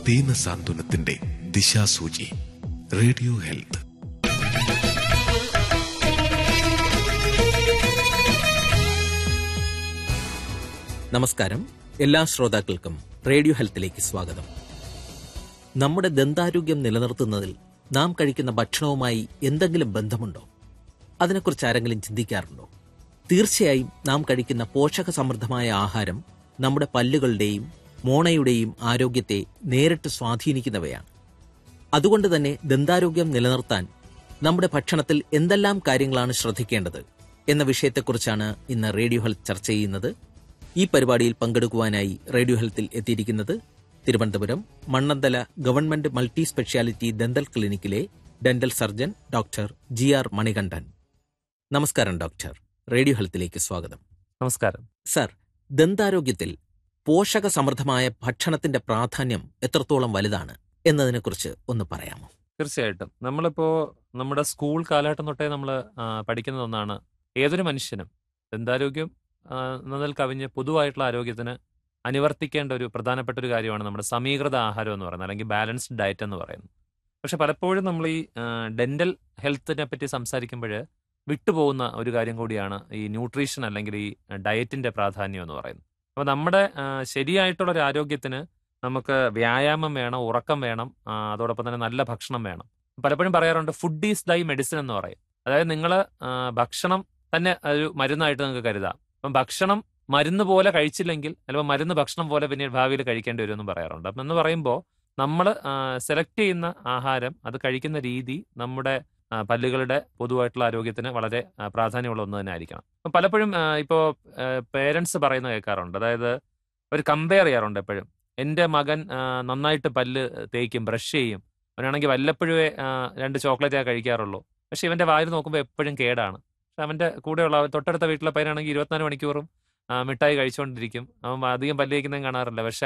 ദീനസാന്ത്വനത്തിന്റെ ദിശാസൂചി radio health നമസ്കാരം എല്ലാ ശ്രോതാക്കൾക്കും റേഡിയോ ഹെൽത്തിലേക്ക് സ്വാഗതം നമ്മുടെ ദന്താരോഗ്യം നിലനിർത്തുന്നതിൽ നാം കഴിക്കുന്ന ഭക്ഷണവുമായി എന്തെങ്കിലും ബന്ധമുണ്ടോ അതിനെക്കുറിച്ച് ആരെങ്കിലും ചിന്തിക്കാറുണ്ടോ തീർച്ചയായും നാം കഴിക്കുന്ന പോഷക സമൃദ്ധമായ ആഹാരം നമ്മുടെ പല്ലുകളുടെയും മോണയുടെയും ആരോഗ്യത്തെ നേരിട്ട് സ്വാധീനിക്കുന്നവയാണ് അതുകൊണ്ട് തന്നെ ദന്താരോഗ്യം നിലനിർത്താൻ നമ്മുടെ ഭക്ഷണത്തിൽ എന്തെല്ലാം കാര്യങ്ങളാണ് ശ്രദ്ധിക്കേണ്ടത് എന്ന വിഷയത്തെക്കുറിച്ചാണ് ഇന്ന് റേഡിയോ ഹെൽത്ത് ചർച്ച ചെയ്യുന്നത് ഈ പരിപാടിയിൽ പങ്കെടുക്കുവാനായി റേഡിയോ ഹെൽത്തിൽ എത്തിയിരിക്കുന്നത് Thiruvananthapuram Mannanthala government multi speciality dental ക്ലിനിക്കിലെ dental surgeon doctor G R Manikandan നമസ്കാരം ഡോക്ടർ റേഡിയോ ഹെൽത്തിലേക്ക് സ്വാഗതം നമസ്കാരം സർ ദന്താരോഗ്യത്തിൽ പോഷക സമൃദ്ധമായ ഭക്ഷണത്തിന്റെ പ്രാധാന്യം എത്രത്തോളം വലുതാണ് എന്നതിനെക്കുറിച്ച് ഒന്ന് പറയാമോ തീർച്ചയായിട്ടും നമ്മളിപ്പോ നമ്മുടെ സ്കൂൾ കാലഘട്ടം തൊട്ടേ നമ്മൾ പഠിക്കുന്ന ഒന്നാണ് ഏതൊരു മനുഷ്യനും ദന്താരോഗ്യം ആ, എന്നതിൽ കവിഞ്ഞ് പൊതുവായിട്ടുള്ള ആരോഗ്യത്തിന് അനുവർത്തിക്കേണ്ട ഒരു പ്രധാനപ്പെട്ട ഒരു കാര്യമാണ് നമ്മുടെ സമീകൃത ആഹാരം എന്ന് പറയുന്നത് അല്ലെങ്കിൽ ബാലൻസ്ഡ് ഡയറ്റ് എന്ന് പറയുന്നത് പക്ഷെ പലപ്പോഴും നമ്മൾ ഈ ഡെന്റൽ ഹെൽത്തിനെ പറ്റി സംസാരിക്കുമ്പോൾ വിട്ടുപോകുന്ന ഒരു കാര്യം കൂടിയാണ് ഈ ന്യൂട്രീഷൻ അല്ലെങ്കിൽ ഈ ഡയറ്റിന്റെ പ്രാധാന്യം എന്ന് പറയുന്നത് അപ്പോൾ നമ്മുടെ ആ, ശരിയായിട്ടുള്ള ഒരു ആരോഗ്യത്തിന് നമുക്ക് വ്യായാമം വേണം ഉറക്കം വേണം ആ, അതോടൊപ്പം തന്നെ നല്ല ഭക്ഷണം വേണം പലപ്പോഴും പറയാറുണ്ട് ഫുഡ് ഈസ് ദൈ മെഡിസിൻ എന്ന് പറയും അതായത് നിങ്ങൾ ഭക്ഷണം തന്നെ ഒരു മരുന്നായിട്ട് നിങ്ങൾക്ക് കരുതാം അപ്പം ഭക്ഷണം മരുന്ന് പോലെ കഴിച്ചില്ലെങ്കിൽ അല്ലെങ്കിൽ മരുന്ന് ഭക്ഷണം പോലെ പിന്നീട് ഭാവിയിൽ കഴിക്കേണ്ടി വരുമെന്നും പറയാറുണ്ട് അപ്പം എന്ന് പറയുമ്പോൾ നമ്മൾ സെലക്ട് ചെയ്യുന്ന ആഹാരം അത് കഴിക്കുന്ന രീതി നമ്മുടെ ആ, പല്ലുകളുടെ പൊതുവായിട്ടുള്ള ആരോഗ്യത്തിന് വളരെ ആ, പ്രാധാന്യമുള്ള ഒന്ന് തന്നെ ആയിരിക്കണം അപ്പം പലപ്പോഴും ഇപ്പോൾ പേരൻസ് പറയുന്നത് കേൾക്കാറുണ്ട് അതായത് അവർ കമ്പയർ ചെയ്യാറുണ്ട് എപ്പോഴും എൻ്റെ മകൻ ആ, നന്നായിട്ട് പല്ല് തേക്കും ബ്രഷ് ചെയ്യും അവനാണെങ്കിൽ വല്ലപ്പോഴേ ആ, രണ്ട് ചോക്ലേറ്റേ കഴിക്കാറുള്ളൂ പക്ഷെ ഇവന്റെ വായിൽ നോക്കുമ്പോൾ എപ്പോഴും കേടാണ് പക്ഷെ അവന്റെ കൂടെയുള്ള അവൻ തൊട്ടടുത്ത വീട്ടിലെ പയ്യനാണെങ്കിൽ ഇരുപത്തിനാല് മണിക്കൂറും ആ, മിഠായി കഴിച്ചുകൊണ്ടിരിക്കും അവൻ അധികം പല്ല് തേക്കുന്നതും കാണാറില്ല പക്ഷെ